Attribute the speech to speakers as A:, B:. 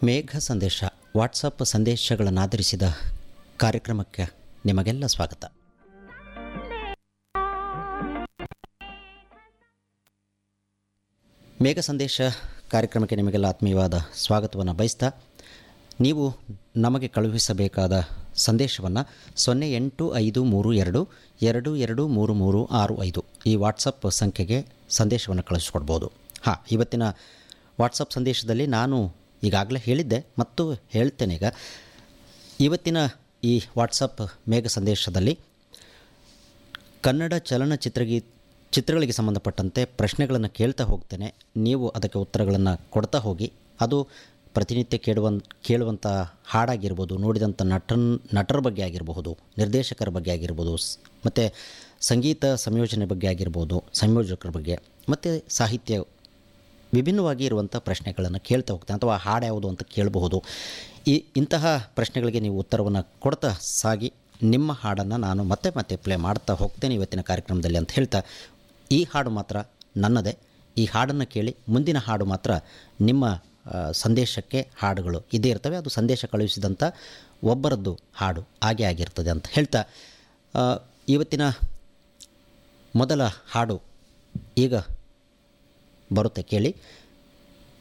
A: ಮೇಘ ಸಂದೇಶ ವಾಟ್ಸಪ್ ಸಂದೇಶಗಳನ್ನಾಧರಿಸಿದ ಕಾರ್ಯಕ್ರಮಕ್ಕೆ ನಿಮಗೆಲ್ಲ ಸ್ವಾಗತ ಮೇಘ ಸಂದೇಶ ಕಾರ್ಯಕ್ರಮಕ್ಕೆ ನಿಮಗೆಲ್ಲ ಆತ್ಮೀಯವಾದ ಸ್ವಾಗತವನ್ನು ಬಯಸ್ತಾ ನೀವು ನಮಗೆ ಕಳುಹಿಸಬೇಕಾದ ಸಂದೇಶವನ್ನು ಸೊನ್ನೆ ಎಂಟು ಐದು ಮೂರು ಎರಡು ಎರಡು ಎರಡು ಮೂರು ಮೂರು ಆರು ಐದು ಈ ವಾಟ್ಸಪ್ ಸಂಖ್ಯೆಗೆ ಸಂದೇಶವನ್ನು ಕಳಿಸ್ಕೊಡ್ಬೋದು ಹಾಂ ಇವತ್ತಿನ ವಾಟ್ಸಪ್ ಸಂದೇಶದಲ್ಲಿ ನಾನು ಈಗಾಗಲೇ ಹೇಳಿದ್ದೆ ಮತ್ತು ಹೇಳ್ತೇನೆ ಈಗ ಇವತ್ತಿನ ಈ ವಾಟ್ಸಪ್ ಮೇಘ ಸಂದೇಶದಲ್ಲಿ ಕನ್ನಡ ಚಲನಚಿತ್ರಗಿ ಚಿತ್ರಗಳಿಗೆ ಸಂಬಂಧಪಟ್ಟಂತೆ ಪ್ರಶ್ನೆಗಳನ್ನು ಕೇಳ್ತಾ ಹೋಗ್ತೇನೆ ನೀವು ಅದಕ್ಕೆ ಉತ್ತರಗಳನ್ನು ಕೊಡ್ತಾ ಹೋಗಿ ಅದು ಪ್ರತಿನಿತ್ಯ ಕೇಳುವನ್ ಕೇಳುವಂಥ ಹಾಡಾಗಿರ್ಬೋದು ನೋಡಿದಂಥ ನಟನ್ ನಟರ ಬಗ್ಗೆ ಆಗಿರಬಹುದು ನಿರ್ದೇಶಕರ ಬಗ್ಗೆ ಆಗಿರ್ಬೋದು ಸ್- ಮತ್ತು ಸಂಗೀತ ಸಂಯೋಜನೆ ಬಗ್ಗೆ ಆಗಿರ್ಬೋದು ಸಂಯೋಜಕರ ಬಗ್ಗೆ ಮತ್ತು ಸಾಹಿತ್ಯ ವಿಭಿನ್ನವಾಗಿ ಇರುವಂಥ ಪ್ರಶ್ನೆಗಳನ್ನು ಕೇಳ್ತಾ ಹೋಗ್ತೇನೆ ಅಥವಾ ಹಾಡು ಯಾವುದು ಅಂತ ಕೇಳಬಹುದು ಈ ಇಂತಹ ಪ್ರಶ್ನೆಗಳಿಗೆ ನೀವು ಉತ್ತರವನ್ನು ಕೊಡ್ತಾ ಸಾಗಿ ನಿಮ್ಮ ಹಾಡನ್ನು ನಾನು ಮತ್ತೆ ಮತ್ತೆ ಪ್ಲೇ ಮಾಡ್ತಾ ಹೋಗ್ತೇನೆ ಇವತ್ತಿನ ಕಾರ್ಯಕ್ರಮದಲ್ಲಿ ಅಂತ ಹೇಳ್ತಾ ಈ ಹಾಡು ಮಾತ್ರ ನನ್ನದೇ ಈ ಹಾಡನ್ನು ಕೇಳಿ ಮುಂದಿನ ಹಾಡು ಮಾತ್ರ ನಿಮ್ಮ ಆ, ಸಂದೇಶಕ್ಕೆ ಹಾಡುಗಳು ಇದೇ ಇರ್ತವೆ ಅದು ಸಂದೇಶ ಕಳುಹಿಸಿದಂಥ ಒಬ್ಬರದ್ದು ಹಾಡು ಹಾಗೆ ಆಗಿರ್ತದೆ ಅಂತ ಹೇಳ್ತಾ ಆ, ಇವತ್ತಿನ ಮೊದಲ ಹಾಡು ಈಗ ಬರುತ್ತೆ ಕೇಳಿ